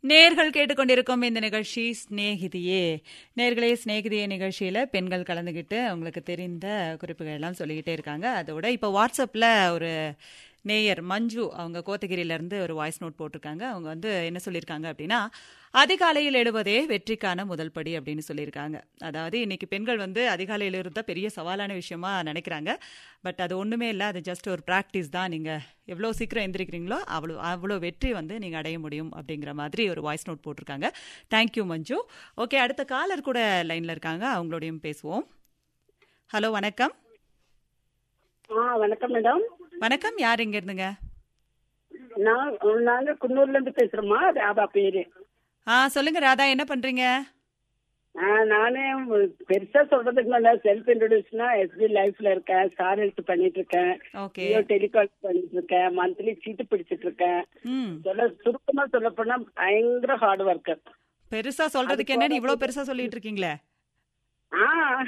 நேர்கள் கேட்டுக்கொண்டிருக்கும் இந்த நிகழ்ச்சி ஸ்நேகிதியே நேர்களே ஸ்நேகிதியே நிகழ்ச்சியில பெண்கள் கலந்துகிட்டு அவங்களுக்கு தெரிந்த குறிப்புகள் எல்லாம் சொல்லிக்கிட்டே இருக்காங்க அதோட இப்போ வாட்ஸ்அப்ல ஒரு நேயர் மஞ்சு அவங்க கோத்தகிரியில இருந்து ஒரு வாய்ஸ் நோட் போட்டிருக்காங்க அவங்க வந்து என்ன சொல்லியிருக்காங்க அப்படின்னா அதிகாலையில் எழுவதே வெற்றிக்கான முதல் படி அப்படின்னு சொல்லியிருக்காங்க அதாவது இன்னைக்கு பெண்கள் வந்து அதிகாலையில் இருந்தா பெரிய சவாலான விஷயமா நினைக்கிறாங்க பட் அது ஒண்ணுமே இல்லை அது ஜஸ்ட் ஒரு ப்ராக்டிஸ் தான் நீங்க எவ்வளோ சீக்கிரம் எந்திரிக்கிறீங்களோ அவ்வளோ அவ்வளோ வெற்றி வந்து நீங்க அடைய முடியும் அப்படிங்கிற மாதிரி ஒரு வாய்ஸ் நோட் போட்டிருக்காங்க தேங்க்யூ மஞ்சு ஓகே அடுத்த காலர் கூட லைன்ல இருக்காங்க அவங்களோடையும் பேசுவோம் ஹலோ வணக்கம் ஆ வணக்கம் மேடம் வணக்கம் யார் இங்க இருந்துங்க நான் நாங்க குன்னூர்ல இருந்து பேசுறோமா ராதா பேரு ஆ சொல்லுங்க ராதா என்ன பண்றீங்க ஆ, நானே பெருசா சொல்றதுக்கு மேல செல்ஃப் இன்ட்ரோடியூஸ்னா எஸ்பி லைஃப்ல இருக்கேன் ஸ்டார் ஹெல்த் பண்ணிட்டு இருக்கேன் ஓகே ஜியோ டெலிகால் பண்ணிட்டு இருக்கேன் மந்த்லி சீட்டு பிடிச்சிட்டு இருக்கேன் ம் சொல்ல சுருக்கமா சொல்ல போனா பயங்கர ஹார்ட் ஒர்க்கர் பெருசா சொல்றதுக்கு என்னன்னு இவ்வளவு பெருசா சொல்லிட்டு இருக்கீங்களே ஆ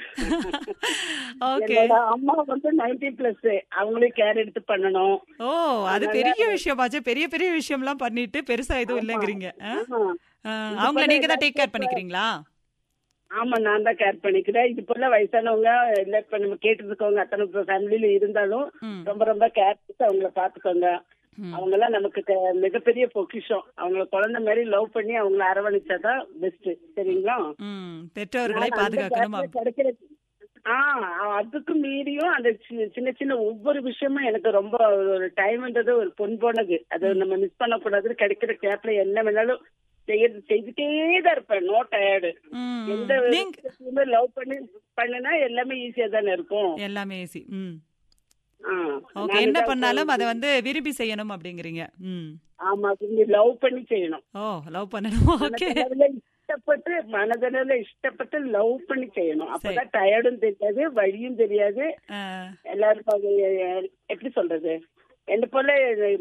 ஓகே என்னோட அம்மா வந்து நைன்டி பிளஸ் அவங்களும் கேர் எடுத்து பண்ணணும் ஓ அது பெரிய விஷயமாச்சு பெரிய பெரிய விஷயம்லாம் பண்ணிட்டு பெருசா எதுவும் இல்லைங்கிறீங்க ஆ? ஆமா. ஆ, அவங்கள நீங்க தான் டேக் கேர் பண்ணிக்கிறீங்களா ஆமா நான் தான் கேர் பண்ணிக்கிறேன் இது போல வயசானவங்க இல்ல இப்ப நம்ம கேட்டு இருக்கவங்க அத்தனை ஃபேமிலியில இருந்தாலும் ம். ரொம்ப ரொம்ப கேர் எடுத்து அவங்கள பாத்துக்கோங்க ம். அவங்க எல்லாம் நமக்கு க- மிகப்பெரிய பொக்கிஷம் அவங்கள குழந்தை மாதிரி லவ் பண்ணி அவங்கள அரவணைச்சாதான் பெஸ்ட் சரிங்களா ம் பெற்றோர்களை நான் பாதுகாக்கணும் அந்த gap ல கிடைக்கிற ஆ அதுக்கு மீறியும் அந்த சி- சின்ன சின்ன ஒவ்வொரு விஷயமும் எனக்கு ரொம்ப ஒரு டைம்ன்றது ஒரு பொன் போனது அது நம்ம மிஸ் பண்ணக்கூடாது கிடைக்கிற கேப்ல என்ன வேணாலும் செய்யறது செய்துட்டே தான் இருப்பேன் நோ டயர்டு ம், எந்த ம். நீங்க லவ் பண்ணி பண்ணுனா எல்லாமே ஈஸியா தானே இருக்கும் எல்லாமே ஈஸி ம் ஆ, ஓகே நான் என்ன இதான் பண்ணாலும் அதை வந்து விரும்பி செய்யணும் அப்படிங்கிறீங்க ம் ஆமா நீங்க லவ் பண்ணி செய்யணும் ஓ லவ் பண்ணணும் ஓகே மனதளவுல இஷ்டப்பட்டு மனதளவுல இஷ்டப்பட்டு லவ் பண்ணி செய்யணும் அப்பதான் டயர்டும் தெரியாது வழியும் தெரியாது எல்லாரும் அது, எப்படி சொல்றது என்ன போல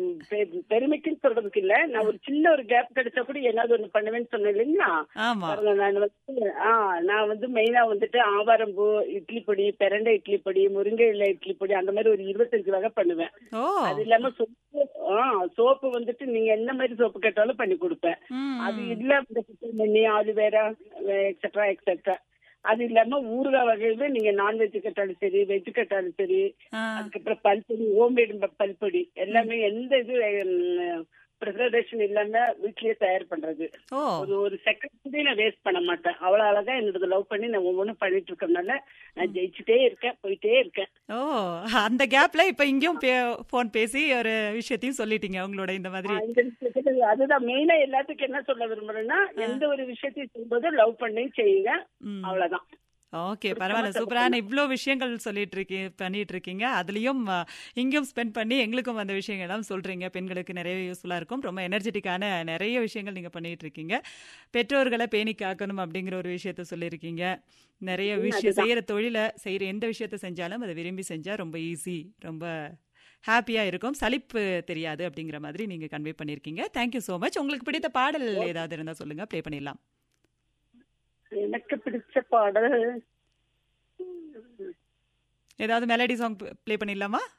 பெ- பெருமைக்குன்னு சொல்றதுக்கு இல்ல நான் ஒரு சின்ன ஒரு கேப் கிடைச்சா கூட ஏதாவது ஒண்ணு பண்ணுவேன்னு சொன்னேன் இல்லைங்களா ஆமா பாருங்க நான் வந்து ஆ நான் வந்து மெயினா வந்துட்டு ஆவாரம்பூ இட்லி பொடி பெரண்டை இட்லி பொடி முருங்கை இலை இட்லி பொடி அந்த மாதிரி ஒரு இருபத்தஞ்சு வகை பண்ணுவேன் ஓ அது இல்லாம சோப்பு ஆ சோப்பு வந்துட்டு நீங்க என்ன மாதிரி சோப்பு கேட்டாலும் பண்ணி கொடுப்பேன் ம் அது இல்ல இந்த மண்ணி ஆலுவேரா எக்ஸெட்ரா எக்ஸெட்ரா அது இல்லாம ஊறுகாய் வகையில நீங்க நான்வெஜ் கேட்டாலும் சரி வெஜ் கேட்டாலும் சரி ஆ அதுக்கப்புறம் பல்பொடி ஹோம்மேடு பல்பொடி எல்லாமே எந்த இது ப்ரிசர்வேஷன் இல்லாம வீட்லயே தயார் பண்றது ஓ ஒரு ஒரு செகண்ட் கூட நான் வேஸ்ட் பண்ண மாட்டேன் அவ்வளவு அழகா என்னோட லவ் பண்ணி நான் ஒவ்வொன்றும் பண்ணிட்டு இருக்கறனால நான் ஜெயிச்சுட்டே இருக்கேன் போயிட்டே இருக்கேன் ஓ அந்த கேப்ல இப்ப இங்கேயும் போன் பேசி ஒரு விஷயத்தையும் சொல்லிட்டீங்க உங்களோட இந்த மாதிரி ஆ, இந்த விஷயத்துல அதுதான் மெயினா எல்லாத்துக்கும் என்ன சொல்ல விரும்புறேன்னா எந்த ஒரு விஷயத்தையும் செய்யும்போது லவ் பண்ணி செய்யுங்க ம். அவ்வளவுதான் ஓகே பரவாயில்ல சூப்பரான இவ்வளோ விஷயங்கள் சொல்லிட்டு இருக்கீங்க பண்ணிட்டு இருக்கீங்க அதுலயும் அஹ், இங்கேயும் ஸ்பெண்ட் பண்ணி எங்களுக்கும் அந்த விஷயங்கள் எல்லாம் சொல்றீங்க பெண்களுக்கு நிறைய யூஸ்ஃபுல்லா இருக்கும் ரொம்ப எனர்ஜெட்டிக்கான நிறைய விஷயங்கள் நீங்க பண்ணிட்டு இருக்கீங்க பெற்றோர்களை பேணி காக்கணும் அப்படிங்கிற ஒரு விஷயத்த சொல்லியிருக்கீங்க நிறைய விஷயம் செய்யற தொழிலை செய்யற எந்த விஷயத்த செஞ்சாலும் அதை விரும்பி செஞ்சா ரொம்ப ஈஸி ரொம்ப ஹாப்பியா இருக்கும் சலிப்பு தெரியாது அப்படிங்கிற மாதிரி நீங்க கன்வே பண்ணியிருக்கீங்க தேங்க்யூ ஸோ மச் உங்களுக்கு பிடித்த பாடல் ஏதாவது இருந்தா சொல்லுங்க ப்ளே பண்ணிடலாம் எனக்கு பிடிச்ச பாடல் ஏதாவது மெலடி சாங் ப்ளே பண்ணிடலாமா